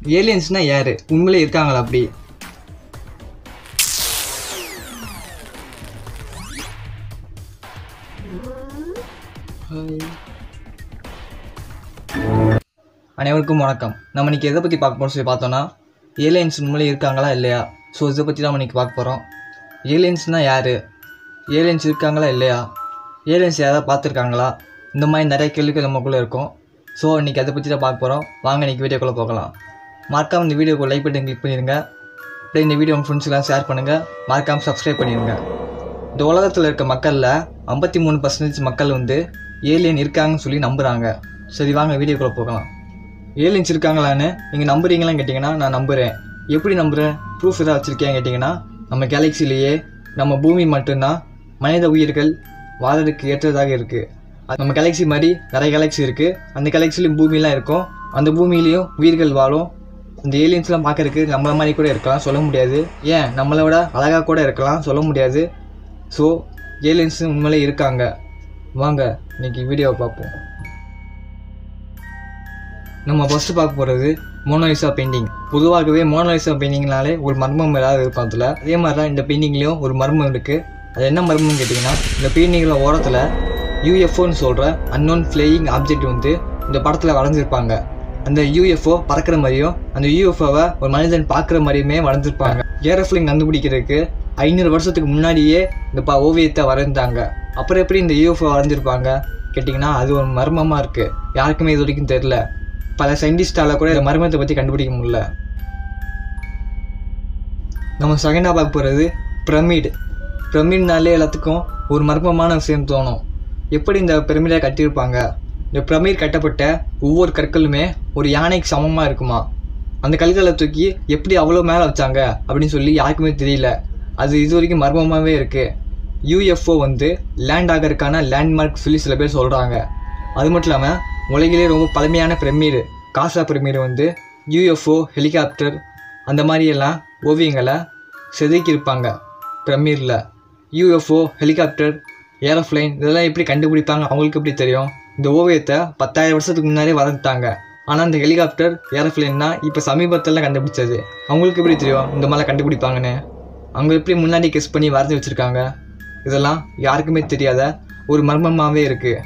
ஏலியன்ஸ்னால் யார் உண்மையிலே இருக்காங்களா அப்படி அனைவருக்கும் வணக்கம் நம்ம இன்னைக்கு எதை பற்றி பார்க்க போகிறோம் சொல்லி பார்த்தோன்னா ஏலியன்ஸ் உண்மையிலே இருக்காங்களா இல்லையா ஸோ இதை பற்றி தான் நம்ம இன்னைக்கு பார்க்க போகிறோம் ஏலியன்ஸ்னால் யார் ஏலியன்ஸ் இருக்காங்களா இல்லையா ஏலியன்ஸ் யாராவது பார்த்துருக்காங்களா இந்த மாதிரி நிறைய கேள்விகள் நமக்குள்ளே இருக்கும் ஸோ இன்றைக்கி அதை பற்றி தான் பார்க்க போகிறோம் வாங்க இன்றைக்கி வீடியோக்குள்ளே போகலாம் மறக்காம இந்த வீடியோக்கு லைக் பட்டன் கிளிக் பண்ணிடுங்க அப்படியே இந்த வீடியோ உங்கள் ஃப்ரெண்ட்ஸ்க்கெலாம் ஷேர் பண்ணுங்கள் மறக்காமல் சப்ஸ்கிரைப் பண்ணிடுங்க இந்த உலகத்தில் இருக்க மக்களில் ஐம்பத்தி மூணு பர்சன்டேஜ் மக்கள் வந்து ஏலியன் இருக்காங்கன்னு சொல்லி நம்புகிறாங்க சரி வாங்க வீடியோக்குள்ளே போகலாம் ஏலியன்ஸ் இருக்காங்களான்னு நீங்கள் நம்புறீங்களான்னு கேட்டிங்கன்னா நான் நம்புகிறேன் எப்படி நம்புகிறேன் ப்ரூஃப் ஏதாவது வச்சுருக்கேன் கேட்டிங்கன்னா நம்ம கேலக்சிலேயே நம்ம பூமி மட்டும்தான் மனித உயிர்கள் வாழறதுக்கு ஏற்றதாக இருக்குது அது நம்ம கேலக்ஸி மாதிரி நிறைய கேலக்ஸி இருக்குது அந்த கேலக்சிலையும் பூமிலாம் இருக்கும் அந்த பூமியிலையும் உயிர்கள் வாழும் இந்த ஏலியன்ஸ்லாம் பார்க்கறதுக்கு நம்மள மாதிரி கூட இருக்கலாம் சொல்ல முடியாது ஏன் நம்மளை விட அழகாக கூட இருக்கலாம் சொல்ல முடியாது ஸோ ஏலியன்ஸ் உண்மையிலே இருக்காங்க வாங்க இன்னைக்கு வீடியோவை பார்ப்போம் நம்ம ஃபஸ்ட்டு பார்க்க போகிறது மோனோலிசா பெயிண்டிங் பொதுவாகவே மோனோலிசா பெயிண்டிங்னாலே ஒரு மர்மம் ஏதாவது இருக்கும் அதில் அதே மாதிரி தான் இந்த பெயிண்டிங்லேயும் ஒரு மர்மம் இருக்குது அது என்ன மர்மம்னு கேட்டிங்கன்னா இந்த பெயிண்டிங்கில் ஓரத்தில் யூஎஃப்ஓன்னு சொல்கிற அன்னோன் ஃப்ளையிங் ஆப்ஜெக்ட் வந்து இந்த படத்தில் வரைஞ்சிருப்பாங்க அந்த யூஎஃப்ஓ பறக்கிற மாதிரியும் அந்த யூஎஃப்ஓவை ஒரு மனிதன் பார்க்குற மாதிரியுமே வரைஞ்சிருப்பாங்க ஏரோஃப்ளைன் கண்டுபிடிக்கிறதுக்கு ஐநூறு வருஷத்துக்கு முன்னாடியே இந்த ப ஓவியத்தை வரைந்தாங்க அப்புறம் எப்படி இந்த யூஎஃப்ஓ வரைஞ்சிருப்பாங்க கேட்டிங்கன்னா அது ஒரு மர்மமாக இருக்குது யாருக்குமே இது வரைக்கும் தெரில பல சயின்டிஸ்டால கூட இந்த மர்மத்தை பற்றி கண்டுபிடிக்க முடியல நம்ம செகண்டாக பார்க்க போகிறது பிரமிட் பிரமிட்னாலே எல்லாத்துக்கும் ஒரு மர்மமான விஷயம் தோணும் எப்படி இந்த பிரமிடை கட்டியிருப்பாங்க இந்த பிரமிட் கட்டப்பட்ட ஒவ்வொரு கற்களுமே ஒரு யானைக்கு சமமாக இருக்குமா அந்த கல்களை தூக்கி எப்படி அவ்வளோ மேலே வச்சாங்க அப்படின்னு சொல்லி யாருக்குமே தெரியல அது இது வரைக்கும் மர்மமாகவே இருக்குது யூஎஃப்ஓ வந்து லேண்ட் ஆகிறதுக்கான லேண்ட்மார்க் சொல்லி சில பேர் சொல்கிறாங்க அது மட்டும் இல்லாமல் உலகிலே ரொம்ப பழமையான பிரமிடு காசா பிரமிடு வந்து யூஎஃப்ஓ ஹெலிகாப்டர் அந்த மாதிரியெல்லாம் ஓவியங்களை செதுக்கியிருப்பாங்க பிரமிடில் யூஎஃப்ஓ ஹெலிகாப்டர் ஏரோஃப்ளைன் இதெல்லாம் எப்படி கண்டுபிடிப்பாங்க அவங்களுக்கு எப்படி தெரியும் இந்த ஓவியத்தை பத்தாயிரம் வருஷத்துக்கு முன்னாடியே வரைஞ்சிட்டாங்க ஆனால் இந்த ஹெலிகாப்டர் ஏரோஃப்ளைன்னா இப்போ சமீபத்தில் கண்டுபிடிச்சது அவங்களுக்கு எப்படி தெரியும் இந்த மாதிரிலாம் கண்டுபிடிப்பாங்கன்னு அவங்க எப்படி முன்னாடி கெஸ் பண்ணி வரைஞ்சி வச்சுருக்காங்க இதெல்லாம் யாருக்குமே தெரியாத ஒரு மர்மமாகவே இருக்குது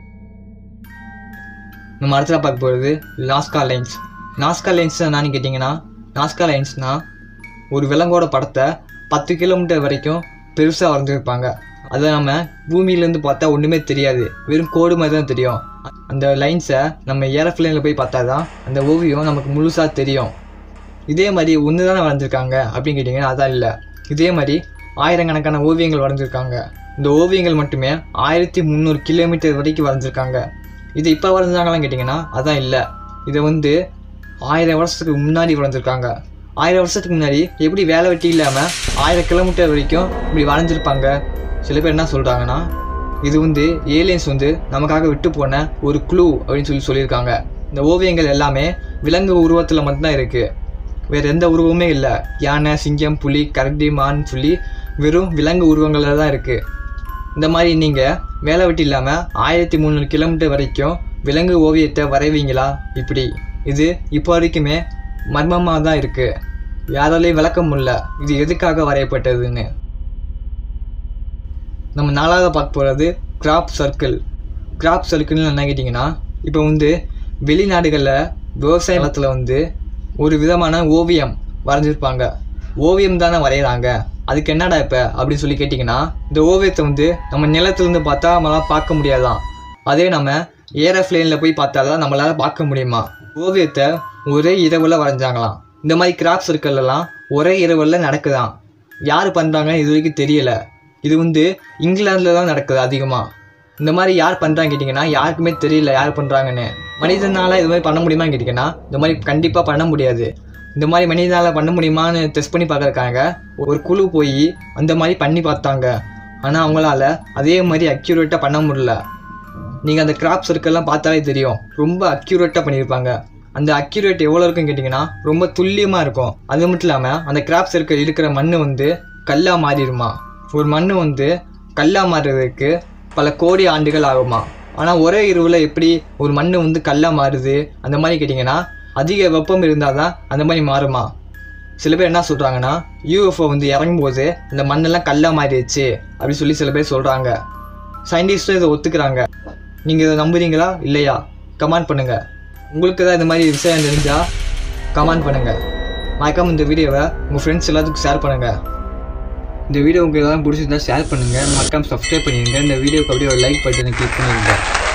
நம்ம அடுத்ததாக பார்க்க போகிறது நாஸ்கா லைன்ஸ் நாஸ்கா லைன்ஸ் என்னன்னு கேட்டிங்கன்னா நாஸ்கா லைன்ஸ்னால் ஒரு விலங்கோட படத்தை பத்து கிலோமீட்டர் வரைக்கும் பெருசாக வரைஞ்சிருப்பாங்க அதை நம்ம பூமியிலேருந்து பார்த்தா ஒன்றுமே தெரியாது வெறும் கோடு மாதிரி தான் தெரியும் அந்த லைன்ஸை நம்ம ஏரோஃப்ளைனில் போய் பார்த்தா தான் அந்த ஓவியம் நமக்கு முழுசாக தெரியும் இதே மாதிரி ஒன்று தானே வரைஞ்சிருக்காங்க அப்படின்னு கேட்டிங்கன்னா அதான் இல்லை இதே மாதிரி ஆயிரக்கணக்கான ஓவியங்கள் வரைஞ்சிருக்காங்க இந்த ஓவியங்கள் மட்டுமே ஆயிரத்தி முந்நூறு கிலோமீட்டர் வரைக்கும் வரைஞ்சிருக்காங்க இது இப்போ வரைஞ்சாங்களான்னு கேட்டிங்கன்னா அதான் இல்லை இதை வந்து ஆயிரம் வருஷத்துக்கு முன்னாடி வரைஞ்சிருக்காங்க ஆயிரம் வருஷத்துக்கு முன்னாடி எப்படி வேலை வெட்டி இல்லாமல் ஆயிரம் கிலோமீட்டர் வரைக்கும் இப்படி வரைஞ்சிருப்பாங்க சில பேர் என்ன சொல்கிறாங்கன்னா இது வந்து ஏலியன்ஸ் வந்து நமக்காக விட்டு போன ஒரு குழு அப்படின்னு சொல்லி சொல்லியிருக்காங்க இந்த ஓவியங்கள் எல்லாமே விலங்கு உருவத்தில் மட்டும்தான் இருக்குது வேறு எந்த உருவமுமே இல்லை யானை சிங்கம் புலி கரடி மான் சொல்லி வெறும் விலங்கு உருவங்களில் தான் இருக்குது இந்த மாதிரி நீங்கள் வேலை வெட்டி இல்லாமல் ஆயிரத்தி முந்நூறு கிலோமீட்டர் வரைக்கும் விலங்கு ஓவியத்தை வரைவீங்களா இப்படி இது இப்போ வரைக்குமே மர்மமாக தான் இருக்குது யாராலையும் விளக்க முடியல இது எதுக்காக வரையப்பட்டதுன்னு நம்ம நாலாவது பார்க்க போகிறது கிராப் சர்க்கிள் கிராப் சர்க்கிள்னு என்ன கேட்டிங்கன்னா இப்போ வந்து வெளிநாடுகளில் விவசாய நிலத்தில் வந்து ஒரு விதமான ஓவியம் வரைஞ்சிருப்பாங்க ஓவியம் தானே வரைகிறாங்க அதுக்கு என்னடா இப்போ அப்படின்னு சொல்லி கேட்டிங்கன்னா இந்த ஓவியத்தை வந்து நம்ம நிலத்துலேருந்து பார்த்தா நம்மளால் பார்க்க முடியாதான் அதே நம்ம ஏரோஃப்ளைனில் போய் பார்த்தா தான் நம்மளால் பார்க்க முடியுமா ஓவியத்தை ஒரே இரவில் வரைஞ்சாங்களாம் இந்த மாதிரி கிராப் சர்க்கிள்லாம் ஒரே இரவில் நடக்குதாம் யார் பண்ணுறாங்கன்னு இது வரைக்கும் தெரியல இது வந்து இங்கிலாந்தில் தான் நடக்குது அதிகமாக இந்த மாதிரி யார் பண்ணுறாங்க கேட்டிங்கன்னா யாருக்குமே தெரியல யார் பண்ணுறாங்கன்னு மனிதனால் இது மாதிரி பண்ண முடியுமான்னு கேட்டிங்கன்னா இந்த மாதிரி கண்டிப்பாக பண்ண முடியாது இந்த மாதிரி மனிதனால் பண்ண முடியுமான்னு டெஸ்ட் பண்ணி பார்க்குறக்காங்க ஒரு குழு போய் அந்த மாதிரி பண்ணி பார்த்தாங்க ஆனால் அவங்களால அதே மாதிரி அக்யூரேட்டாக பண்ண முடியல நீங்கள் அந்த கிராப் சர்க்கிள்லாம் பார்த்தாலே தெரியும் ரொம்ப அக்யூரேட்டாக பண்ணியிருப்பாங்க அந்த அக்யூரேட் எவ்வளோ இருக்குன்னு கேட்டிங்கன்னா ரொம்ப துல்லியமாக இருக்கும் அது மட்டும் இல்லாமல் அந்த கிராப் சர்க்கிள் இருக்கிற மண் வந்து கல்லாக மாறிடுமா ஒரு மண் வந்து கல்லாக மாறுறதுக்கு பல கோடி ஆண்டுகள் ஆகுமா ஆனால் ஒரே இரவில் எப்படி ஒரு மண் வந்து கல்லாக மாறுது அந்த மாதிரி கேட்டிங்கன்னா அதிக வெப்பம் இருந்தால் தான் அந்த மாதிரி மாறுமா சில பேர் என்ன சொல்கிறாங்கன்னா யூஎஃப்ஓ வந்து இறங்கும்போது இந்த மண்ணெல்லாம் கல்லாக மாறிடுச்சு அப்படின்னு சொல்லி சில பேர் சொல்கிறாங்க சயின்டிஸ்ட்டும் இதை ஒத்துக்கிறாங்க நீங்கள் இதை நம்புறீங்களா இல்லையா கமெண்ட் பண்ணுங்கள் உங்களுக்கு தான் இந்த மாதிரி விஷயம் தெரிஞ்சால் கமெண்ட் பண்ணுங்கள் மறக்காம இந்த வீடியோவை உங்கள் ஃப்ரெண்ட்ஸ் எல்லாத்துக்கும் ஷேர் பண்ணுங்கள் இந்த வீடியோ உங்களுக்கு எதாவது பிடிச்சிருந்தா ஷேர் பண்ணுங்கள் மறக்காம சப்ஸ்கிரைப் பண்ணிடுங்க இந்த வீடியோக்கு அப்படியே ஒரு லைக் பட்டனை கிளிக் பண்ணிடுங்க